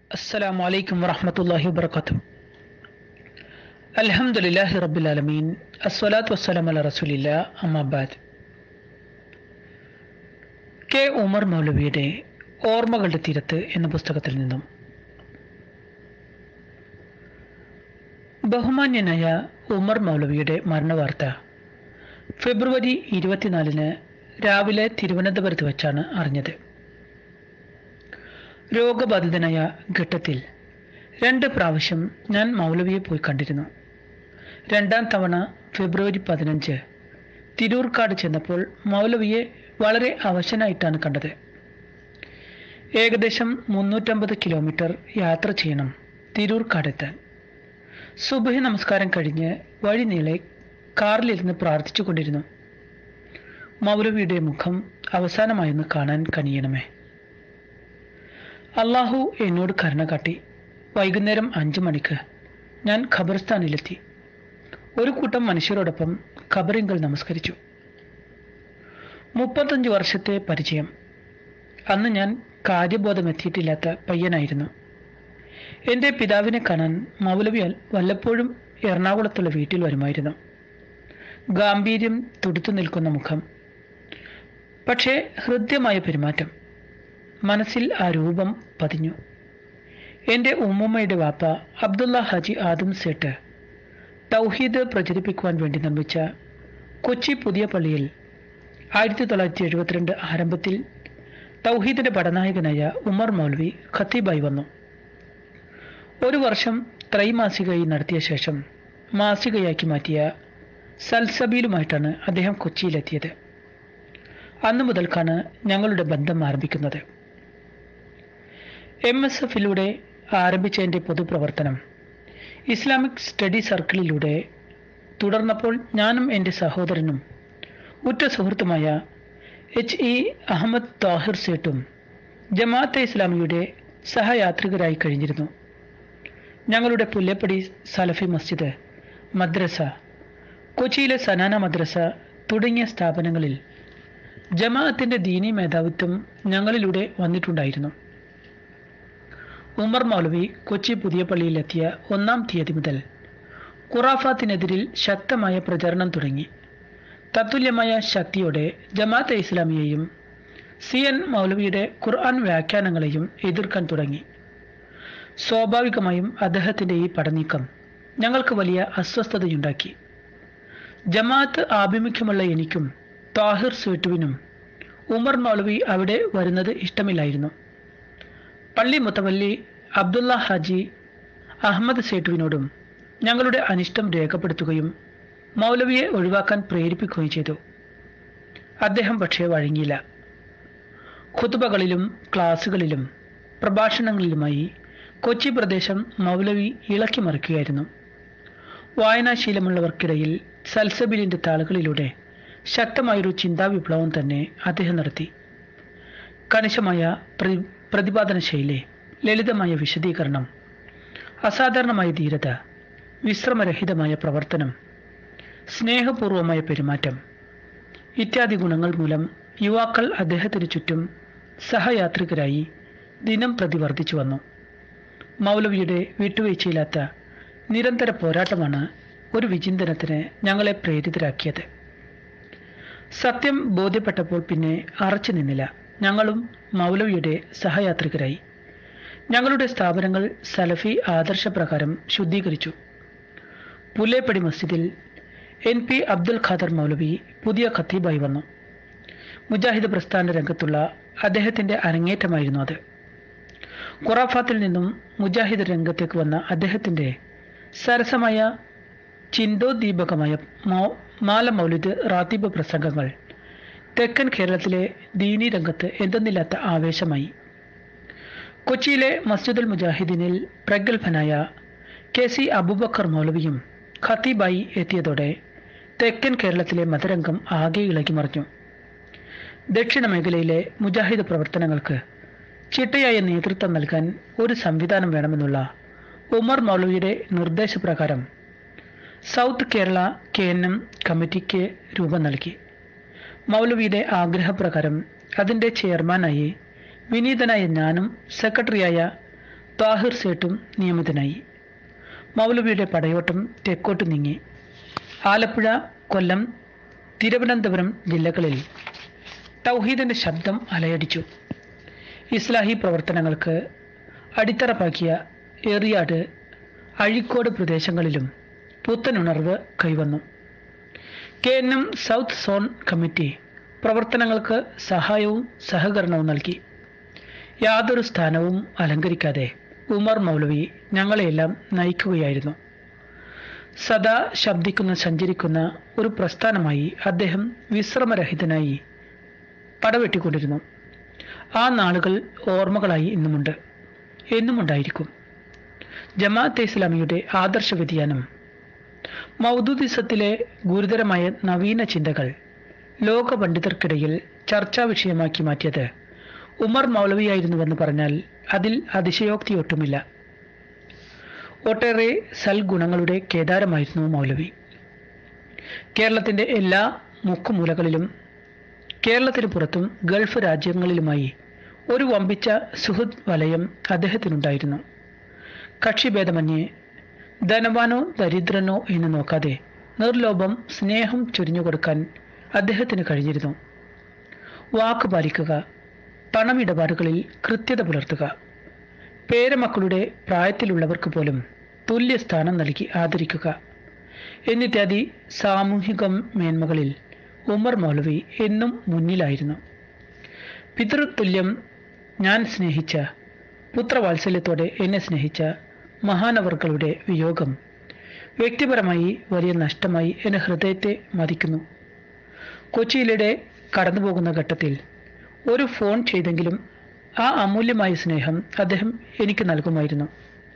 السلام عليكم ورحمة الله وبركاته الحمد لله رب العالمين الصلاة والسلام على رسول الله أما بعد K Umar മൗലവിയുടെ ഓർമ്മകളുടെ തീരത്ത് എന്ന പുസ്തകത്തിൽ നിന്നും ബഹുമാന്യനായ ഉമർ മൗലവിയുടെ മരണവാർത്ത ഫെബ്രുവരി ഇരുപത്തിനാലിന് രാവിലെ തിരുവനന്തപുരത്ത് വെച്ചാണ് അറിഞ്ഞത് രോഗബാധിതനായ ഘട്ടത്തിൽ രണ്ട് പ്രാവശ്യം ഞാൻ മൗലവിയെ പോയി കണ്ടിരുന്നു രണ്ടാം തവണ ഫെബ്രുവരി പതിനഞ്ച് തിരൂർക്കാട് ചെന്നപ്പോൾ മൗലവിയെ വളരെ അവശനായിട്ടാണ് കണ്ടത് ഏകദേശം മുന്നൂറ്റമ്പത് കിലോമീറ്റർ യാത്ര ചെയ്യണം തിരൂർക്കാടെത്താൻ സുബഹി നമസ്കാരം കഴിഞ്ഞ് വഴി നീളെ കാറിലിരുന്ന് പ്രാർത്ഥിച്ചു കൊണ്ടിരുന്നു മൗലവിയുടെ മുഖം അവസാനമായൊന്ന് കാണാൻ കനിയണമേ അള്ളാഹു എന്നോട് കരുണ കാട്ടി വൈകുന്നേരം അഞ്ചു മണിക്ക് ഞാൻ ഖബർസ്ഥാനിലെത്തി ഒരു കൂട്ടം മനുഷ്യരോടൊപ്പം ഖബറിങ്കൽ നമസ്കരിച്ചു മുപ്പത്തഞ്ച് വർഷത്തെ പരിചയം അന്ന് ഞാൻ കാര്യബോധമെത്തിയിട്ടില്ലാത്ത പയ്യനായിരുന്നു എൻ്റെ പിതാവിനെ കാണാൻ മൗലവിയാൽ വല്ലപ്പോഴും എറണാകുളത്തുള്ള വീട്ടിൽ വരുമായിരുന്നു ഗാംഭീര്യം തുടുത്തു നിൽക്കുന്ന മുഖം പക്ഷേ ഹൃദ്യമായ പെരുമാറ്റം മനസ്സിൽ ആ രൂപം പതിഞ്ഞു എൻ്റെ ഉമ്മുമ്മയുടെ വാപ്പ അബ്ദുള്ള ഹാജി ആദം സേട്ട് തൗഹീദ് പ്രചരിപ്പിക്കുവാൻ വേണ്ടി നിർമ്മിച്ച കൊച്ചി പുതിയ പള്ളിയിൽ ആയിരത്തി തൊള്ളായിരത്തി എഴുപത്തിരണ്ട് ആരംഭത്തിൽ തൗഹീദിന്റെ പടനായകനായ ഉമർ മൗലവി ഖത്തീബായി വന്നു ഒരു വർഷം ത്രൈമാസികയായി നടത്തിയ ശേഷം മാസികയാക്കി മാറ്റിയ സൽസബീലുമായിട്ടാണ് അദ്ദേഹം കൊച്ചിയിലെത്തിയത് അന്നു മുതൽക്കാണ് ഞങ്ങളുടെ ബന്ധം ആരംഭിക്കുന്നത് എം എസ് എഫിലൂടെ ആരംഭിച്ച എൻ്റെ പൊതുപ്രവർത്തനം ഇസ്ലാമിക് സ്റ്റഡി സർക്കിളിലൂടെ തുടർന്നപ്പോൾ ഞാനും എൻ്റെ സഹോദരനും ഉറ്റ സുഹൃത്തുമായ എച്ച് ഇ അഹമ്മദ് താഹിർ സേട്ടും ജമാഅത്തെ ഇസ്ലാമിയുടെ സഹയാത്രികരായി കഴിഞ്ഞിരുന്നു ഞങ്ങളുടെ പുല്ലേപ്പടി സലഫി മസ്ജിദ് മദ്രസ കൊച്ചിയിലെ സനാന മദ്രസ തുടങ്ങിയ സ്ഥാപനങ്ങളിൽ ജമാഅത്തിന്റെ ദീനി മേധാവിത്വം ഞങ്ങളിലൂടെ വന്നിട്ടുണ്ടായിരുന്നു ഉമർ മൗലവി കൊച്ചി പുതിയ പള്ളിയിലെത്തിയ ഒന്നാം തീയതി മുതൽ ഖുറാഫാത്തിനെതിരിൽ ശക്തമായ പ്രചരണം തുടങ്ങി തത്തുല്യമായ ശക്തിയോടെ ജമാഅത്തെ ഇസ്ലാമിയെയും സി എൻ മൗലവിയുടെ ഖുർആൻ വ്യാഖ്യാനങ്ങളെയും എതിർക്കാൻ തുടങ്ങി സ്വാഭാവികമായും അദ്ദേഹത്തിന്റെ ഈ പടനീക്കം ഞങ്ങൾക്ക് വലിയ അസ്വസ്ഥതയുണ്ടാക്കി ജമാഅത്ത് ആഭിമുഖ്യമുള്ള എനിക്കും താഹിർ സേട്ടുവിനും ഉമർ മൗലവി അവിടെ വരുന്നത് ഇഷ്ടമില്ലായിരുന്നു പള്ളി മുത്തവല്ലി അബ്ദുള്ള ഹാജി അഹമ്മദ് സേട്ടുവിനോടും ഞങ്ങളുടെ അനിഷ്ടം രേഖപ്പെടുത്തുകയും മൗലവിയെ ഒഴിവാക്കാൻ പ്രേരിപ്പിക്കുകയും ചെയ്തു അദ്ദേഹം പക്ഷേ വഴങ്ങിയില്ല ഖുതുബകളിലും ക്ലാസുകളിലും പ്രഭാഷണങ്ങളിലുമായി കൊച്ചി പ്രദേശം മൗലവി ഇളക്കി മറിക്കുകയായിരുന്നു വായനാശീലമുള്ളവർക്കിടയിൽ സൽസബിലിന്റെ താളുകളിലൂടെ ശക്തമായൊരു ചിന്താവിപ്ലവം തന്നെ അദ്ദേഹം നടത്തി കണിശമായ പ്രതി പ്രതിപാദന ശൈലി ലളിതമായ വിശദീകരണം അസാധാരണമായ ധീരത വിശ്രമരഹിതമായ പ്രവർത്തനം സ്നേഹപൂർവമായ പെരുമാറ്റം ഇത്യാദി ഗുണങ്ങൾ മൂലം യുവാക്കൾ അദ്ദേഹത്തിന് ചുറ്റും സഹയാത്രികരായി ദിനം പ്രതി വർദ്ധിച്ചു വന്നു മൗലവിയുടെ വിട്ടുവീഴ്ചയില്ലാത്ത നിരന്തര പോരാട്ടമാണ് ഒരു വിചിന്തനത്തിന് ഞങ്ങളെ പ്രേരിതരാക്കിയത് സത്യം ബോധ്യപ്പെട്ടപ്പോൾ പിന്നെ അറച്ചു നിന്നില്ല ഞങ്ങളും മൗലവിയുടെ സഹയാത്രികരായി ഞങ്ങളുടെ സ്ഥാപനങ്ങൾ സലഫി ആദർശപ്രകാരം ശുദ്ധീകരിച്ചു പുല്ലേപ്പടി മസ്ജിദിൽ എൻ പി അബ്ദുൽ ഖാദർ മൗലവി പുതിയ ഖത്തീബായി വന്നു മുജാഹിദ് പ്രസ്ഥാന രംഗത്തുള്ള അദ്ദേഹത്തിന്റെ അരങ്ങേറ്റമായിരുന്നു അത് ഖുറാഫാത്തിൽ നിന്നും മുജാഹിദ് രംഗത്തേക്ക് വന്ന അദ്ദേഹത്തിന്റെ സരസമായ ചിന്തോദ്ദീപകമായ മാല മൗലിദ് റാത്തീബ് പ്രസംഗങ്ങൾ തെക്കൻ കേരളത്തിലെ ദീനി രംഗത്ത് എന്തെന്നില്ലാത്ത ആവേശമായി കൊച്ചിയിലെ മസ്ജിദുൽ മുജാഹിദീനിൽ പ്രഗത്ഭനായ കെ സി അബൂബക്കർ മൗലവിയും ഖത്തീബായി എത്തിയതോടെ തെക്കൻ കേരളത്തിലെ മതരംഗം ആകെ ഇളകി മറിഞ്ഞു ദക്ഷിണ മേഖലയിലെ മുജാഹിദ് പ്രവർത്തനങ്ങൾക്ക് ചിട്ടയായ നേതൃത്വം നൽകാൻ ഒരു സംവിധാനം വേണമെന്നുള്ള ഉമർ മൗലവിയുടെ നിർദ്ദേശപ്രകാരം south Kerala K N M കമ്മിറ്റിക്ക് രൂപം നൽകി മൗലവിയുടെ ആഗ്രഹപ്രകാരം അതിൻ്റെ ചെയർമാനായി വിനീതനായ ഞാനും സെക്രട്ടറിയായ താഹിർ സേട്ടും നിയമിതനായി മൗലവിയുടെ പടയോട്ടം തെക്കോട്ട് നീങ്ങി ആലപ്പുഴ കൊല്ലം തിരുവനന്തപുരം ജില്ലകളിൽ തൗഹീദിന്റെ ശബ്ദം അലയടിച്ചു ഇസ്ലാഹി പ്രവർത്തനങ്ങൾക്ക് അടിത്തറപ്പാക്കിയ ഏറിയാട് അഴീക്കോട് പ്രദേശങ്ങളിലും പുത്തനുണർവ് കൈവന്നു K N M south zone committee പ്രവർത്തനങ്ങൾക്ക് സഹായവും സഹകരണവും നൽകി യാതൊരു സ്ഥാനവും അലങ്കരിക്കാതെ ഉമർ മൗലവി ഞങ്ങളെയെല്ലാം നയിക്കുകയായിരുന്നു സദാ ശബ്ദിക്കുന്ന സഞ്ചരിക്കുന്ന ഒരു പ്രസ്ഥാനമായി അദ്ദേഹം വിശ്രമരഹിതനായി പടവെട്ടിക്കൊണ്ടിരുന്നു ആ നാളുകൾ ഓർമ്മകളായി ഇന്നുമുണ്ട് എന്നുമുണ്ടായിരിക്കും ജമാഅത്തെ ഇസ്ലാമിയുടെ ആദർശ വ്യതിയാനം മൗദൂദിസത്തിലെ ഗുരുതരമായ നവീന ചിന്തകൾ ലോക പണ്ഡിതർക്കിടയിൽ ചർച്ചാ വിഷയമാക്കി മാറ്റിയത് ഉമർ മൗലവിയായിരുന്നുവെന്ന് പറഞ്ഞാൽ അതിൽ അതിശയോക്തിയൊട്ടുമില്ല ഒട്ടേറെ സൽഗുണങ്ങളുടെ കേദാരമായിരുന്നു മൗലവി കേരളത്തിന്റെ എല്ലാ മുക്കുമൂലകളിലും കേരളത്തിന് പുറത്തും ഗൾഫ് രാജ്യങ്ങളിലുമായി ഒരു വമ്പിച്ച സുഹൃത് വലയം അദ്ദേഹത്തിനുണ്ടായിരുന്നു കക്ഷിഭേദമന്യേ ധനവാനോ ദരിദ്രനോ എന്ന് നോക്കാതെ നിർലോഭം സ്നേഹം ചൊരിഞ്ഞു കൊടുക്കാൻ അദ്ദേഹത്തിന് കഴിഞ്ഞിരുന്നു വാക്ക് പാലിക്കുക പണമിടപാടുകളിൽ കൃത്യത പുലർത്തുക പേരമക്കളുടെ പ്രായത്തിലുള്ളവർക്ക് പോലും തുല്യ സ്ഥാനം നൽകി ആദരിക്കുക എന്നിത്യാദി സാമൂഹിക മേന്മകളിൽ ഉമർ മൗലവി എന്നും മുന്നിലായിരുന്നു പിതൃതുല്യം ഞാൻ സ്നേഹിച്ച പുത്രവാത്സല്യത്തോടെ എന്നെ സ്നേഹിച്ച മഹാനവർകളുടെ വിയോഗം വ്യക്തിപരമായി വലിയ നഷ്ടമായി എന്റെ ഹൃദയത്തെ മതിക്കുന്നു കൊച്ചിയിലൂടെ കടന്നുപോകുന്ന ഘട്ടത്തിൽ ഒരു ഫോൺ ചെയ്തെങ്കിലും ആ അമൂല്യമായ സ്നേഹം അദ്ദേഹം എനിക്ക് നൽകുമായിരുന്നു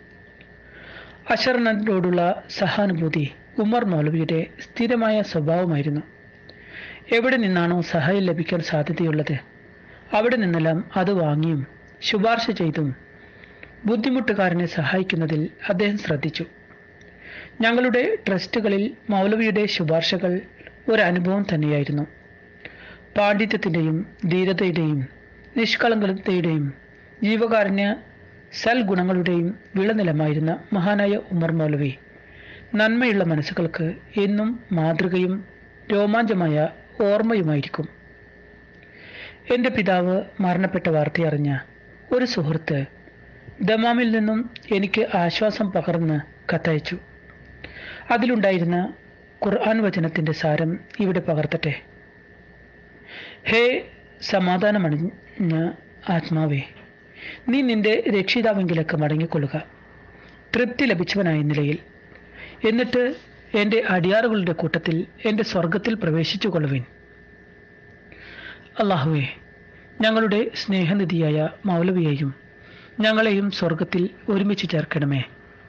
അശരണരോടുള്ള സഹാനുഭൂതി ഉമർ മൗലവിയുടെ സ്ഥിരമായ സ്വഭാവമായിരുന്നു എവിടെ നിന്നാണോ സഹായം ലഭിക്കാൻ സാധ്യതയുള്ളത് അവിടെ നിന്നെല്ലാം അത് വാങ്ങിയും ശുപാർശ ചെയ്തും ബുദ്ധിമുട്ടുകാരനെ സഹായിക്കുന്നതിൽ അദ്ദേഹം ശ്രദ്ധിച്ചു ഞങ്ങളുടെ ട്രസ്റ്റുകളിൽ മൗലവിയുടെ ശുപാർശകൾ ഒരു അനുഭവം തന്നെയായിരുന്നു പാണ്ഡിത്യത്തിൻ്റെയും ധീരതയുടെയും നിഷ്കളങ്കതയുടെയും ജീവകാരുണ്യ സൽഗുണങ്ങളുടെയും വിളനിലമായിരുന്ന മഹാനായ ഉമർ മൗലവി നന്മയുള്ള മനസ്സുകൾക്ക് എന്നും മാതൃകയും രോമാഞ്ചമായ ഓർമ്മയുമായിരിക്കും എൻ്റെ പിതാവ് മരണപ്പെട്ട വാർത്തയറിഞ്ഞ ഒരു സുഹൃത്ത് ദമാമിൽ നിന്നും എനിക്ക് ആശ്വാസം പകർന്ന് കത്തയച്ചു അതിലുണ്ടായിരുന്ന ഖുർആൻ വചനത്തിൻ്റെ സാരം ഇവിടെ പകർത്തട്ടെ ഹേ സമാധാനമണിഞ്ഞ ആത്മാവേ നീ നിന്റെ രക്ഷിതാവെങ്കിലൊക്കെ മടങ്ങിക്കൊള്ളുക തൃപ്തി ലഭിച്ചവനായ നിലയിൽ എന്നിട്ട് എൻ്റെ അടിയാറുകളുടെ കൂട്ടത്തിൽ എൻ്റെ സ്വർഗത്തിൽ പ്രവേശിച്ചു കൊള്ളുവിൻ അള്ളാഹുവേ ഞങ്ങളുടെ സ്നേഹനിധിയായ മൗലവിയെയും ഞങ്ങളെയും സ്വർഗത്തിൽ ഒരുമിച്ച് ചേർക്കണമേ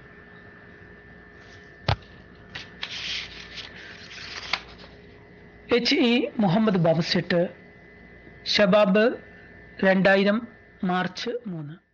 എച്ച് ഇ മുഹമ്മദ് ബാബസെട്ട് ഷബാബ് രണ്ടായിരം മാർച്ച് മൂന്ന്